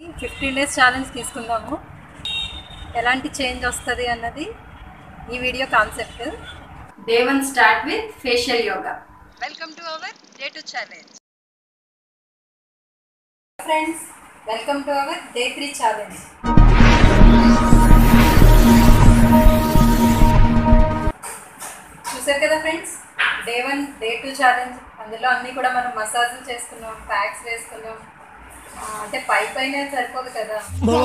Fifteen days challenge తీసుకుందాము ఎలాంటి change వస్తుంది అన్నది ఈ video concept day one start with facial yoga welcome to our day two challenge friends welcome to our day three challenge చూసారు కదా friends day one day two challenge అందులో అన్నీ కూడా మనం మసాజ్లు చేసుకున్నాం ప్యాక్స్ వేసుకున్నాం ఆ, అంటే పై పైన సరిపోదు కదా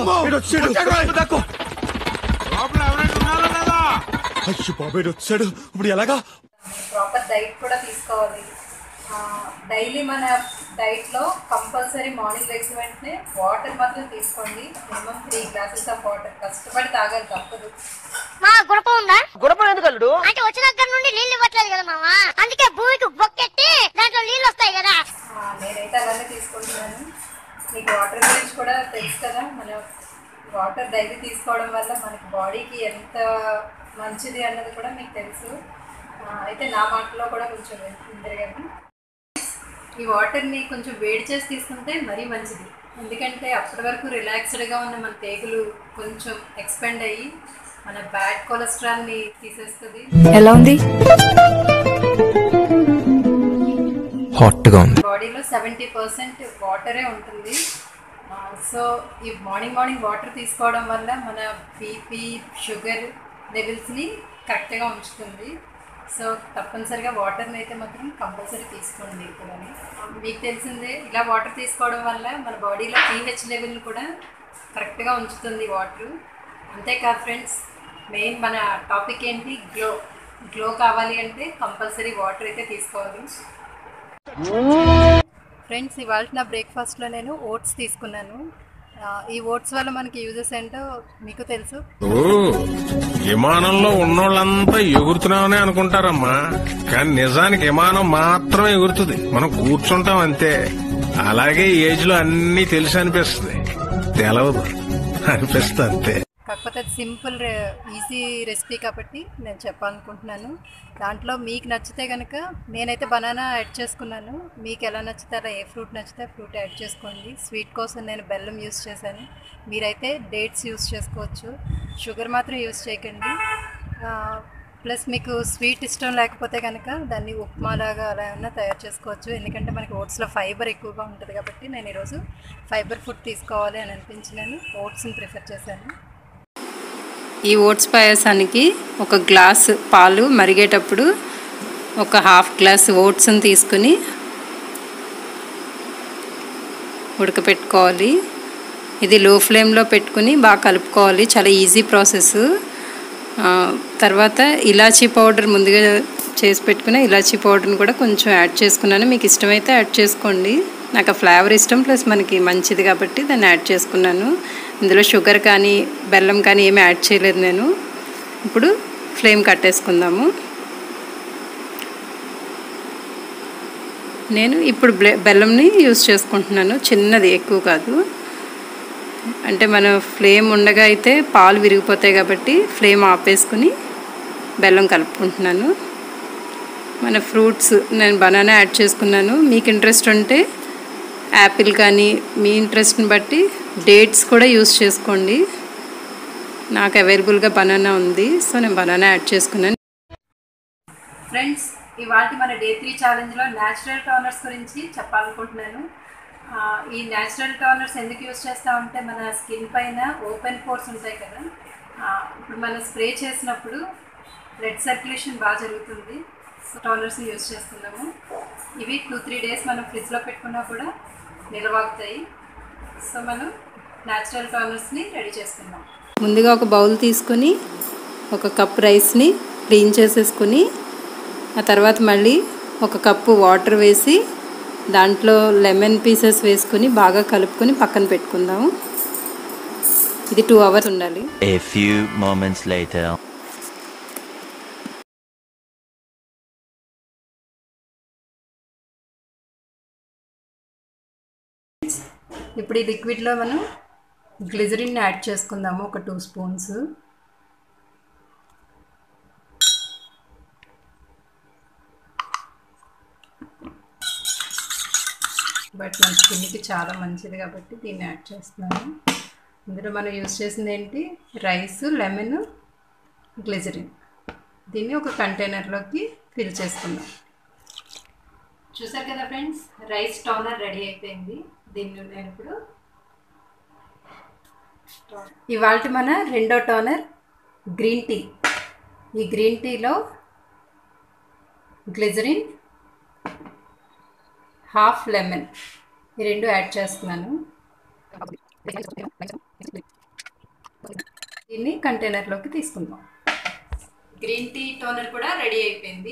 అయ్యో బాబాయ్ వచ్చాడు ఇప్పుడు ఎలాగా ప్రాపర్ డైట్ కూడా తీసుకోవాలి డైలీ మన డైట్లో కంపల్సరీ మార్నింగ్ లెగ్స్ వెంటనే వాటర్ మాత్రం తీసుకోండి minimum three glasses of water కష్టపడి తాగాలి తప్పదు మా గుణపం ఉందా గుణపం ఎందుకు అల్లుడు అంటే వచ్చిన దగ్గర నుండి నీళ్లు ఇవ్వట్లేదు కదా మామ అందుకే భూమికి బొక్కెట్టి దాంట్లో నీళ్లు వస్తాయి కదా ఆ, నేనైతే అలానే తీసుకుంటున్నాను మీకు వాటర్ గురించి కూడా తెలుసు కదా మన వాటర్ డైలీ తీసుకోవడం వల్ల మనకి బాడీకి ఎంత మంచిది అన్నది కూడా మీకు తెలుసు ఆ, అయితే నా మాటలో కూడా కొంచెం వింటారు కానీ ఈ వాటర్ని కొంచెం వేడి చేసి తీసుకుంటే మరీ మంచిది ఎందుకంటే అప్పటి వరకు రిలాక్స్డ్గా ఉన్న మన పేగులు కొంచెం ఎక్స్పెండ్ అయ్యి మన బ్యాడ్ కొలెస్ట్రాల్ని తీసేస్తుంది ఎలా ఉంది హాట్గా ఉంది బాడీలో సెవెంటీ పర్సెంట్ వాటరే ఉంటుంది ఆ, సో ఈ మార్నింగ్ మార్నింగ్ వాటర్ తీసుకోవడం వల్ల మన బీపీ షుగర్ లెవెల్స్ని కరెక్ట్గా ఉంచుతుంది సో తప్పనిసరిగా వాటర్ని అయితే మాత్రం కంపల్సరీ తీసుకోండి ఇప్పుడు మీకు తెలిసిందే ఇలా వాటర్ తీసుకోవడం వల్ల మన బాడీలో పీహెచ్ లెవెల్ కూడా కరెక్ట్గా ఉంచుతుంది వాటర్ అంతేకాదు ఫ్రెండ్స్ మెయిన్ మన టాపిక్ ఏంటి గ్లో గ్లో కావాలి అంటే కంపల్సరీ వాటర్ అయితే తీసుకోవాలి ఫ్రెండ్స్ ఇవాళ నా బ్రేక్ఫాస్ట్లో నేను ఓట్స్ తీసుకున్నాను ఆ, ఈ ఓట్స్ వల్ల మనకి యూజెస్ ఏంటో మీకు తెలుసు ఓ విమానంలో ఉన్నోళ్ళంతా ఎగురుతున్నామని అనుకుంటారమ్మా కానీ నిజానికి విమానం మాత్రమే ఎగురుతుంది మనం కూర్చుంటాం అంతే అలాగే ఈ ఏజ్ లో అన్ని తెలిసి అనిపిస్తుంది తెలవదు అనిపిస్తుంది అంతే కాకపోతే అది సింపుల్ ఈజీ రెసిపీ కాబట్టి నేను చెప్పాలనుకుంటున్నాను దాంట్లో మీకు నచ్చితే కనుక నేనైతే బనానా యాడ్ చేసుకున్నాను మీకు ఎలా నచ్చితే అలా ఏ ఫ్రూట్ నచ్చితే ఫ్రూట్ యాడ్ చేసుకోండి స్వీట్ కోసం నేను బెల్లం యూస్ చేశాను మీరైతే డేట్స్ యూస్ చేసుకోవచ్చు షుగర్ మాత్రం యూస్ చేయకండి ప్లస్ మీకు స్వీట్ ఇష్టం లేకపోతే కనుక దాన్ని ఉప్మాలాగా అలా ఏమన్నా తయారు చేసుకోవచ్చు ఎందుకంటే మనకి ఓట్స్లో ఫైబర్ ఎక్కువగా ఉంటుంది కాబట్టి నేను ఈరోజు ఫైబర్ ఫుడ్ తీసుకోవాలి అని అనిపించినాను ఓట్స్ని ప్రిఫర్ చేశాను ఈ ఓట్స్ పాయసానికి ఒక గ్లాస్ పాలు మరిగేటప్పుడు ఒక హాఫ్ గ్లాస్ ఓట్స్ని తీసుకుని ఉడకపెట్టుకోవాలి ఇది లో ఫ్లేమ్లో పెట్టుకుని బాగా కలుపుకోవాలి చాలా ఈజీ ప్రాసెస్ ఆ, తర్వాత ఇలాచీ పౌడర్ ముందుగా చేసి పెట్టుకున్న ఇలాచీ పౌడర్ని కూడా కొంచెం యాడ్ చేసుకున్నాను మీకు ఇష్టమైతే యాడ్ చేసుకోండి నాకు ఆ ఫ్లేవర్ ఇష్టం ప్లస్ మనకి మంచిది కాబట్టి దాన్ని యాడ్ చేసుకున్నాను ఇందులో షుగర్ కానీ బెల్లం కానీ ఏమీ యాడ్ చేయలేదు నేను ఇప్పుడు ఫ్లేమ్ కట్టేసుకుందాము నేను ఇప్పుడు బ్లె- బెల్లంని యూస్ చేసుకుంటున్నాను చిన్నది ఎక్కువ కాదు అంటే మన ఫ్లేమ్ ఉండగా అయితే పాలు విరిగిపోతాయి కాబట్టి ఫ్లేమ్ ఆపేసుకుని బెల్లం కలుపుకుంటున్నాను మన ఫ్రూట్స్ నేను బనానా యాడ్ చేసుకున్నాను మీకు ఇంట్రెస్ట్ ఉంటే యాపిల్ కానీ మీ ఇంట్రెస్ట్ని బట్టి డేట్స్ కూడా యూస్ చేసుకోండి నాకు అవైలబుల్గా బనానా ఉంది సో నేను బనానా యాడ్ చేసుకున్నాను ఫ్రెండ్స్ ఇవాళ మన డే త్రీ ఛాలెంజ్లో న్యాచురల్ టోనర్స్ గురించి చెప్పాలనుకుంటున్నాను ఆ, ఈ న్యాచురల్ టోనర్స్ ఎందుకు యూస్ చేస్తామంటే మన స్కిన్ పైన ఓపెన్ పోర్స్ ఉంటాయి కదా ఆ, ఇప్పుడు మనం స్ప్రే చేసినప్పుడు బ్లడ్ సర్క్యులేషన్ బాగా జరుగుతుంది సో టోనర్స్ని యూస్ చేస్తున్నాము ఇవి టూ త్రీ డేస్ మనం ఫ్రిడ్జ్లో పెట్టుకున్నా కూడా నిలవాగుతాయి సో మనం న్యాచురల్ టోనర్స్ని రెడీ చేసుకుందాం ముందుగా ఒక బౌల్ తీసుకుని ఒక కప్ రైస్ని క్లీన్ చేసేసుకుని ఆ తర్వాత మళ్ళీ ఒక కప్పు వాటర్ వేసి దాంట్లో లెమన్ పీసెస్ వేసుకుని బాగా కలుపుకొని పక్కన పెట్టుకుందాం ఇది టూ అవర్స్ ఉండాలి A few moments later. ఇప్పుడు ఈ లిక్విడ్లో మనం గ్లిజరిన్ యాడ్ చేసుకుందాము ఒక టూ స్పూన్స్ బట్ మన స్కిన్కి చాలా మంచిది కాబట్టి దీన్ని యాడ్ చేస్తున్నాను ఇందులో మనం యూస్ చేసింది ఏంటి రైస్ లెమన్ గ్లిజరిన్ దీన్ని ఒక కంటైనర్లోకి ఫిల్ చేసుకుందాం చూసారు కదా ఫ్రెండ్స్ రైస్ టోనర్ రెడీ అయిపోయింది దీన్ని నేను ఇప్పుడు ఇవాళ మన రెండో టోనర్ గ్రీన్ టీ ఈ గ్రీన్ టీలో గ్లిజరిన్ హాఫ్ లెమన్ ఈ రెండు యాడ్ చేస్తున్నాను దీన్ని కంటైనర్లోకి తీసుకుందాం గ్రీన్ టీ టోనర్ కూడా రెడీ అయిపోయింది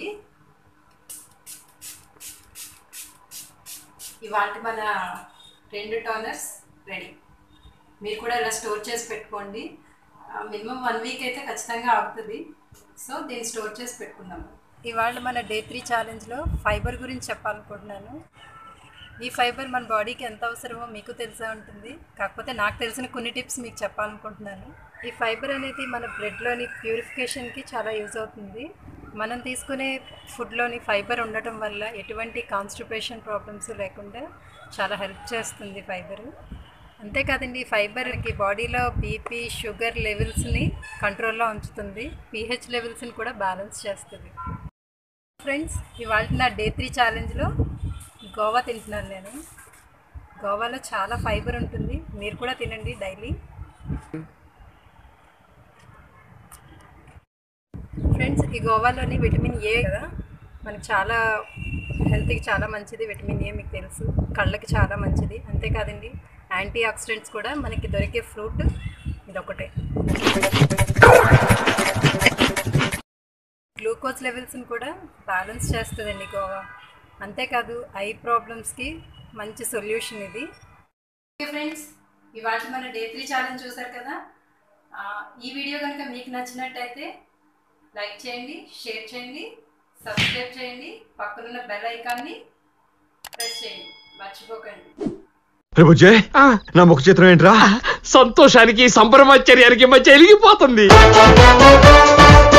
ఇవాళ మన రెండు టోనర్స్ రెడీ మీరు కూడా ఇలా స్టోర్ చేసి పెట్టుకోండి మినిమం వన్ వీక్ అయితే ఖచ్చితంగా అవుతుంది సో దీన్ని స్టోర్ చేసి పెట్టుకుందాం ఇవాళ మన డే త్రీ ఛాలెంజ్లో ఫైబర్ గురించి చెప్పాలనుకుంటున్నాను ఈ ఫైబర్ మన బాడీకి ఎంత అవసరమో మీకు తెలిసే ఉంటుంది కాకపోతే నాకు తెలిసిన కొన్ని టిప్స్ మీకు చెప్పాలనుకుంటున్నాను ఈ ఫైబర్ అనేది మన బ్లడ్లోని ప్యూరిఫికేషన్కి చాలా యూజ్ అవుతుంది మనం తీసుకునే ఫుడ్లోని ఫైబర్ ఉండటం వల్ల ఎటువంటి కాన్స్టిపేషన్ ప్రాబ్లమ్స్ లేకుండా చాలా హెల్ప్ చేస్తుంది ఫైబర్ అంతేకాదండి ఫైబర్కి బాడీలో బీపీ షుగర్ లెవెల్స్ని కంట్రోల్లో ఉంచుతుంది పీహెచ్ లెవెల్స్ని కూడా బ్యాలెన్స్ చేస్తుంది ఫ్రెండ్స్ ఇవాళ నా డే త్రీ ఛాలెంజ్లో గోవా తింటున్నాను నేను గోవాలో చాలా ఫైబర్ ఉంటుంది మీరు కూడా తినండి డైలీ ఫ్రెండ్స్ ఈ గోవాలోని విటమిన్ ఏ కదా మనకి చాలా హెల్త్కి చాలా మంచిది విటమిన్ ఏ మీకు తెలుసు కళ్ళకి చాలా మంచిది అంతేకాదండి యాంటీ ఆక్సిడెంట్స్ కూడా మనకి దొరికే ఫ్రూట్ ఇదొకటే గ్లూకోజ్ లెవెల్స్ని కూడా బ్యాలెన్స్ చేస్తుందండి గోవా అంతేకాదు ఐ ప్రాబ్లమ్స్కి మంచి సొల్యూషన్ ఇది ఓకే ఫ్రెండ్స్ ఇవాళ మన డే త్రీ ఛాలెంజ్ చూసారు కదా ఆ, ఈ వీడియో కనుక మీకు నచ్చినట్టయితే లైక్ చేయండి షేర్ చేయండి సబ్స్క్రైబ్ చేయండి పక్కనున్న బెల్ ఐకాన్ని ప్రెస్ చేయండి మర్చిపోకండి రే బుజ్జే నా ముఖ చిత్రం ఏంట్రా సంతోషానికి సంభ్రమాశ్చర్యానికి మధ్య వెలిగిపోతుంది